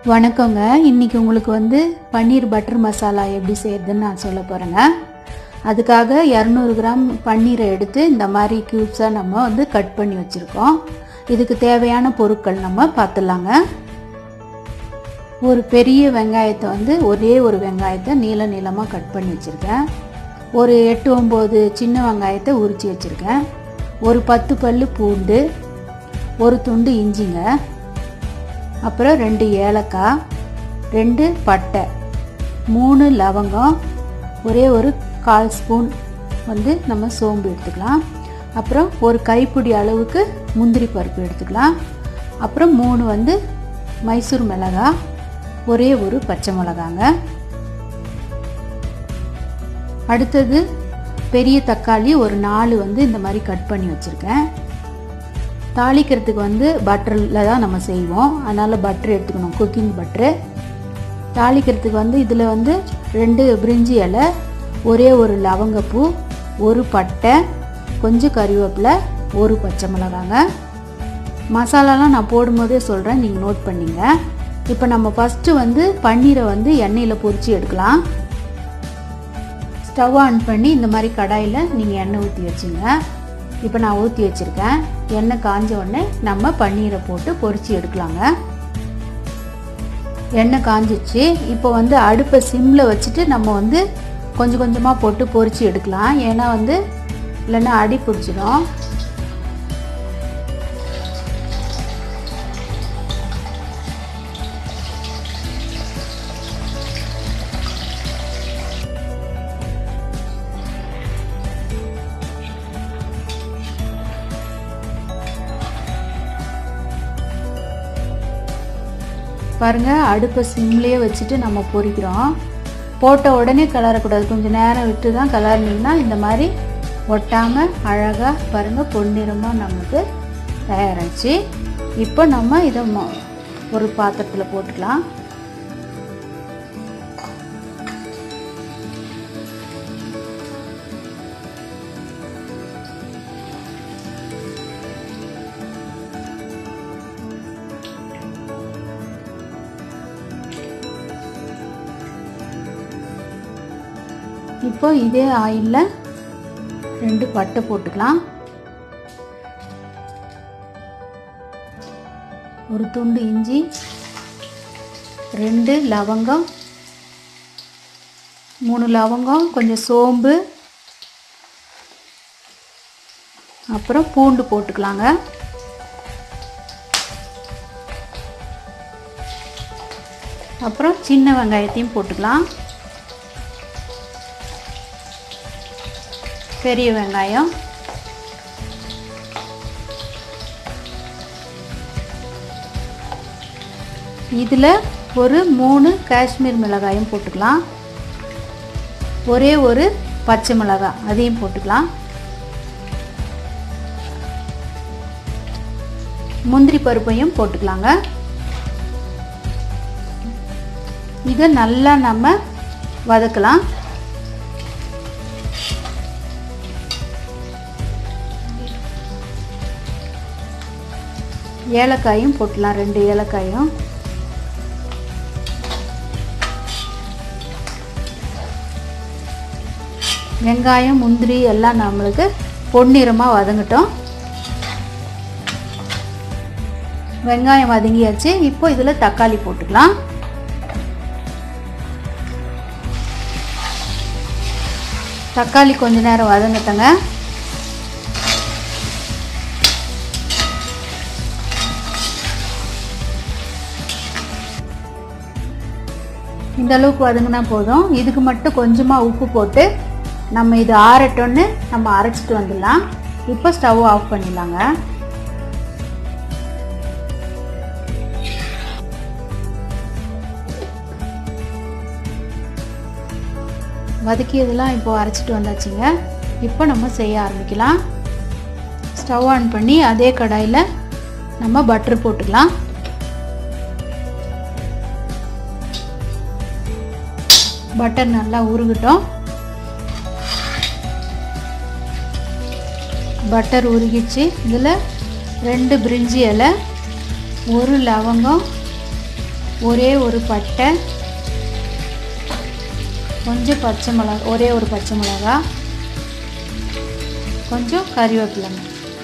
வணக்கங்க இன்றைக்கி உங்களுக்கு வந்து பன்னீர் பட்டர் மசாலா எப்படி செய்கிறதுன்னு நான் சொல்ல போகிறேங்க அதுக்காக இரநூறு கிராம் பன்னீரை எடுத்து இந்த மாதிரி க்யூப்ஸாக நம்ம வந்து கட் பண்ணி வச்சுருக்கோம் இதுக்கு தேவையான பொருட்கள் நம்ம பார்த்துடலாங்க ஒரு பெரிய வெங்காயத்தை வந்து ஒரே ஒரு வெங்காயத்தை நீள நீளமாக கட் பண்ணி வச்சுருக்கேன் ஒரு எட்டு ஒம்பது சின்ன வெங்காயத்தை உரித்து வச்சுருக்கேன் ஒரு பத்து பல்லு பூண்டு ஒரு துண்டு இஞ்சிங்க அப்புறம் ரெண்டு ஏலக்காய் ரெண்டு பட்டை மூணு லவங்கம் ஒரே ஒரு கால் ஸ்பூன் வந்து நம்ம சோம்பு எடுத்துக்கலாம் அப்புறம் ஒரு கைப்பிடி அளவுக்கு முந்திரி பருப்பு எடுத்துக்கலாம் அப்புறம் மூணு வந்து மைசூர் மிளகாய் ஒரே ஒரு பச்சை மிளகாங்க அடுத்தது பெரிய தக்காளி ஒரு நாலு வந்து இந்த மாதிரி கட் பண்ணி வச்சுருக்கேன் தாளிக்கிறதுக்கு வந்து பட்டரில் தான் நம்ம செய்வோம் அதனால் பட்டர் எடுத்துக்கணும் குக்கிங் பட்ரு தாளிக்கிறதுக்கு வந்து இதில் வந்து ரெண்டு பிரிஞ்சி இலை ஒரே ஒரு லவங்கப்பூ ஒரு பட்டை கொஞ்சம் கறிவேப்பிலை ஒரு பச்சை மிளகாங்க மசாலாலாம் நான் போடும்போதே சொல்கிறேன் நீங்கள் நோட் பண்ணிங்க இப்போ நம்ம ஃபஸ்ட்டு வந்து பன்னீரை வந்து எண்ணெயில் பொரித்து எடுக்கலாம் ஸ்டவ் ஆன் பண்ணி இந்த மாதிரி கடாயில் நீங்கள் எண்ணெய் ஊற்றி வச்சுங்க இப்போ நான் ஊற்றி வச்சுருக்கேன் எண்ணெய் காஞ்ச உடனே நம்ம பன்னீரை போட்டு பொரித்து எடுக்கலாங்க எண்ணெய் காஞ்சிச்சு இப்போ வந்து அடுப்பை சிம்மில் வச்சுட்டு நம்ம வந்து கொஞ்சம் கொஞ்சமாக போட்டு பொரித்து எடுக்கலாம் ஏன்னா வந்து இல்லைன்னா அடி பிடிச்சிடும் பாருங்கள் அடுப்பை சிம்லேயே வச்சுட்டு நம்ம பொரிக்கிறோம் போட்ட உடனே கிளறக்கூடாது கொஞ்சம் நேரம் விட்டு தான் கிளறினீங்கன்னா இந்த மாதிரி ஒட்டாமல் அழகாக பாருங்கள் பொன்னிறமாக நமக்கு தயாராச்சு இப்போ நம்ம இதை ஒரு பாத்திரத்தில் போட்டுக்கலாம் இப்போ இதே ஆயிலில் ரெண்டு பட்டை போட்டுக்கலாம் ஒரு துண்டு இஞ்சி ரெண்டு லவங்கம் மூணு லவங்கம் கொஞ்சம் சோம்பு அப்புறம் பூண்டு போட்டுக்கலாங்க அப்புறம் சின்ன வெங்காயத்தையும் போட்டுக்கலாம் பெரிய வெங்காயம் இதில் ஒரு மூணு காஷ்மீர் மிளகாயும் போட்டுக்கலாம் ஒரே ஒரு பச்சை மிளகாய் அதையும் போட்டுக்கலாம் முந்திரி பருப்பையும் போட்டுக்கலாங்க இதை நல்லா நம்ம வதக்கலாம் ஏலக்காயும் போட்டலாம் ரெண்டு ஏலக்காயும் வெங்காயம் முந்திரி எல்லாம் நம்மளுக்கு பொன்னிறமாக வதங்கட்டும் வெங்காயம் வதங்கியாச்சு இப்போ இதில் தக்காளி போட்டுக்கலாம் தக்காளி கொஞ்ச நேரம் வதங்கட்டங்க இந்த அளவுக்கு வதங்கினா போதும் இதுக்கு மட்டும் கொஞ்சமாக உப்பு போட்டு நம்ம இது ஆறட்டோன்னு நம்ம அரைச்சிட்டு வந்துடலாம் இப்போ ஸ்டவ் ஆஃப் பண்ணிடலாங்க வதக்கியதெல்லாம் இப்போ அரைச்சிட்டு வந்தாச்சுங்க இப்போ நம்ம செய்ய ஆரம்பிக்கலாம் ஸ்டவ் ஆன் பண்ணி அதே கடாயில் நம்ம பட்டர் போட்டுக்கலாம் பட்டர் நல்லா உருகட்டும் பட்டர் உருகிச்சு இதில் ரெண்டு பிரிஞ்சி இலை ஒரு லவங்கம் ஒரே ஒரு பட்டை கொஞ்சம் பச்சை மிளகா ஒரே ஒரு பச்சை மிளகா கொஞ்சம் கறிவேப்பிலைங்க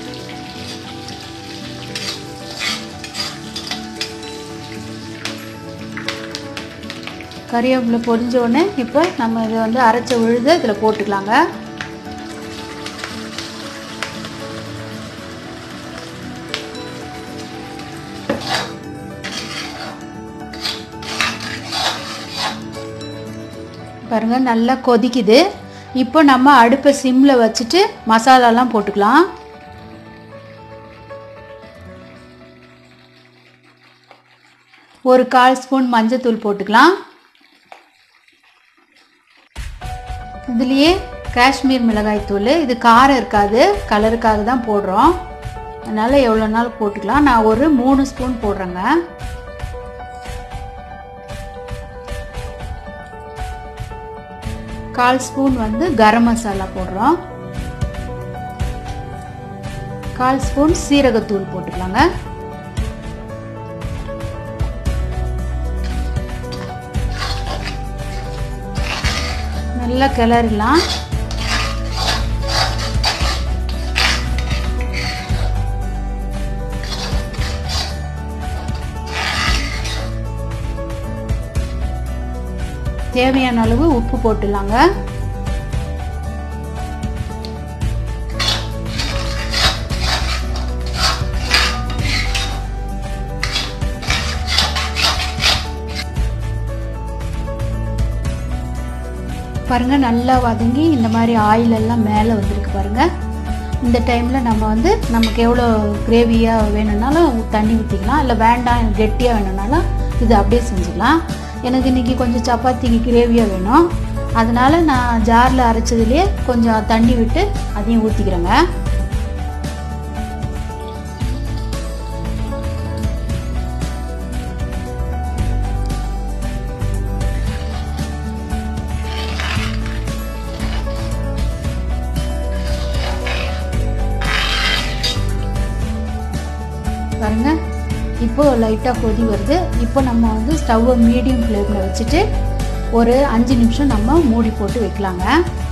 கறிவேப்பிலை பொரிஞ்ச உடனே இப்போ நம்ம இதை வந்து அரைச்ச விழுது இதில் போட்டுக்கலாங்க பாருங்க நல்லா கொதிக்குது இப்போ நம்ம அடுப்பை சிம்மில் வச்சுட்டு மசாலாலாம் போட்டுக்கலாம் ஒரு கால் ஸ்பூன் மஞ்சத்தூள் போட்டுக்கலாம் இதுலேயே காஷ்மீர் மிளகாய் தூள் இது காரம் இருக்காது கலருக்காக தான் போடுறோம் அதனால் எவ்வளோ நாள் போட்டுக்கலாம் நான் ஒரு மூணு ஸ்பூன் போடுறேங்க கால் ஸ்பூன் வந்து கரம் மசாலா போடுறோம் கால் ஸ்பூன் சீரகத்தூள் போட்டுக்கலாங்க நல்லா கிளறிடலாம் தேவையான அளவு உப்பு போட்டுடலாங்க பாருங்க நல்லா வதங்கி இந்த மாதிரி ஆயில் எல்லாம் மேலே வந்திருக்கு பாருங்க இந்த டைமில் நம்ம வந்து நமக்கு எவ்வளோ கிரேவியாக வேணும்னாலும் தண்ணி ஊற்றிக்கலாம் இல்லை வேண்டாம் கெட்டியாக வேணும்னாலும் இது அப்படியே செஞ்சுக்கலாம் எனக்கு இன்றைக்கி கொஞ்சம் சப்பாத்திக்கு கிரேவியாக வேணும் அதனால நான் ஜாரில் அரைச்சதுலேயே கொஞ்சம் தண்ணி விட்டு அதையும் ஊற்றிக்கிறேங்க பாருங்க இப்போ லைட்டாக கொதி வருது இப்போ நம்ம வந்து ஸ்டவ்வை மீடியம் ஃப்ளேமில் வச்சுட்டு ஒரு அஞ்சு நிமிஷம் நம்ம மூடி போட்டு வைக்கலாங்க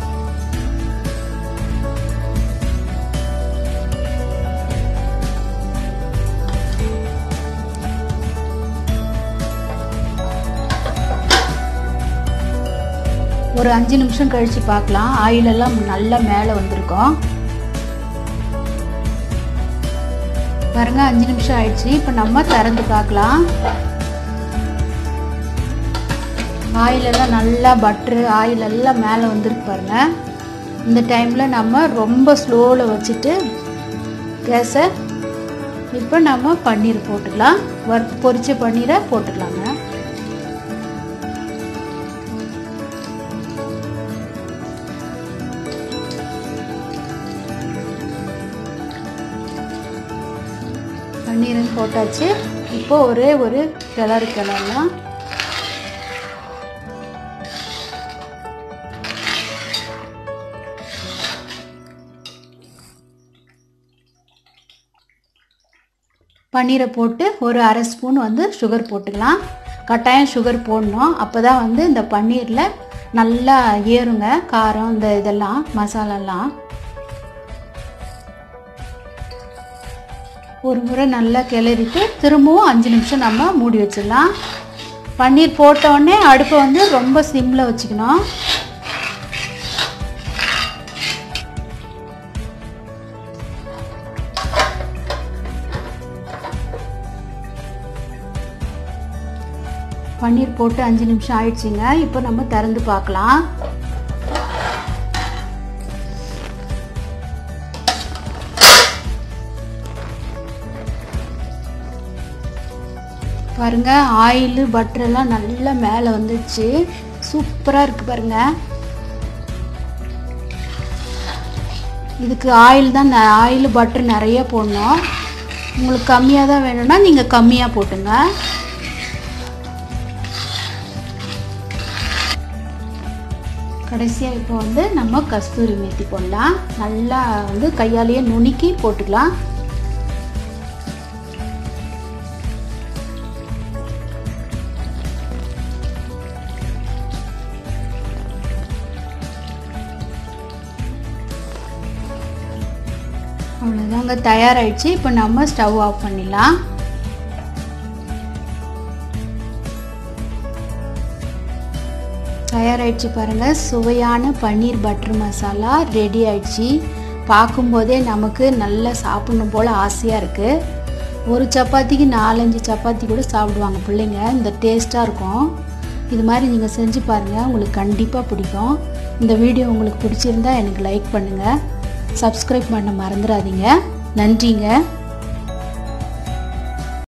ஒரு அஞ்சு நிமிஷம் கழித்து பார்க்கலாம் ஆயில் எல்லாம் நல்லா மேலே வந்திருக்கும் பாருங்க அஞ்சு நிமிஷம் ஆயிடுச்சு இப்போ நம்ம திறந்து பார்க்கலாம் ஆயில் எல்லாம் நல்லா பட்ரு ஆயில் எல்லாம் மேலே வந்துருக்கு பாருங்க இந்த டைமில் நம்ம ரொம்ப ஸ்லோவில் வச்சுட்டு கேஸை இப்போ நம்ம பன்னீர் போட்டுக்கலாம் வறுத்து பொரிச்ச பன்னீரை போட்டுக்கலாங்க பன்னீரும் போட்டாச்சு இப்போ ஒரே ஒரு கிளறு கிளறலாம் பன்னீரை போட்டு ஒரு அரை ஸ்பூன் வந்து சுகர் போட்டுக்கலாம் கட்டாயம் சுகர் போடணும் அப்போ தான் வந்து இந்த பன்னீரில் நல்லா ஏறுங்க காரம் இந்த இதெல்லாம் மசாலாலாம் ஒரு முறை நல்லா கிளறிட்டு திரும்பவும் அஞ்சு நிமிஷம் நம்ம மூடி வச்சிடலாம் பன்னீர் போட்ட உடனே அடுப்பை வந்து ரொம்ப சிம்மில் வச்சுக்கணும் பன்னீர் போட்டு அஞ்சு நிமிஷம் ஆயிடுச்சுங்க இப்போ நம்ம திறந்து பார்க்கலாம் பாருங்க ஆயிலு பட்டரெல்லாம் நல்லா மேலே வந்துடுச்சு சூப்பராக இருக்குது பாருங்க இதுக்கு ஆயில் தான் ஆயில் பட்டர் நிறைய போடணும் உங்களுக்கு கம்மியாக தான் வேணும்னா நீங்கள் கம்மியாக போட்டுங்க கடைசியாக இப்போ வந்து நம்ம கஸ்தூரி மேத்தி போடலாம் நல்லா வந்து கையாலேயே நுணுக்கி போட்டுக்கலாம் அவ்வளோதாங்க தயாராகிடுச்சு இப்போ நம்ம ஸ்டவ் ஆஃப் பண்ணிடலாம் தயாராகிடுச்சு பாருங்கள் சுவையான பன்னீர் பட்டர் மசாலா ரெடி ஆயிடுச்சு பார்க்கும்போதே நமக்கு நல்லா சாப்பிடணும் போல் ஆசையாக இருக்குது ஒரு சப்பாத்திக்கு நாலஞ்சு சப்பாத்தி கூட சாப்பிடுவாங்க பிள்ளைங்க இந்த டேஸ்ட்டாக இருக்கும் இது மாதிரி நீங்கள் செஞ்சு பாருங்கள் உங்களுக்கு கண்டிப்பாக பிடிக்கும் இந்த வீடியோ உங்களுக்கு பிடிச்சிருந்தா எனக்கு லைக் பண்ணுங்கள் சப்ஸ்கிரைப் பண்ண மறந்துடாதீங்க நன்றிங்க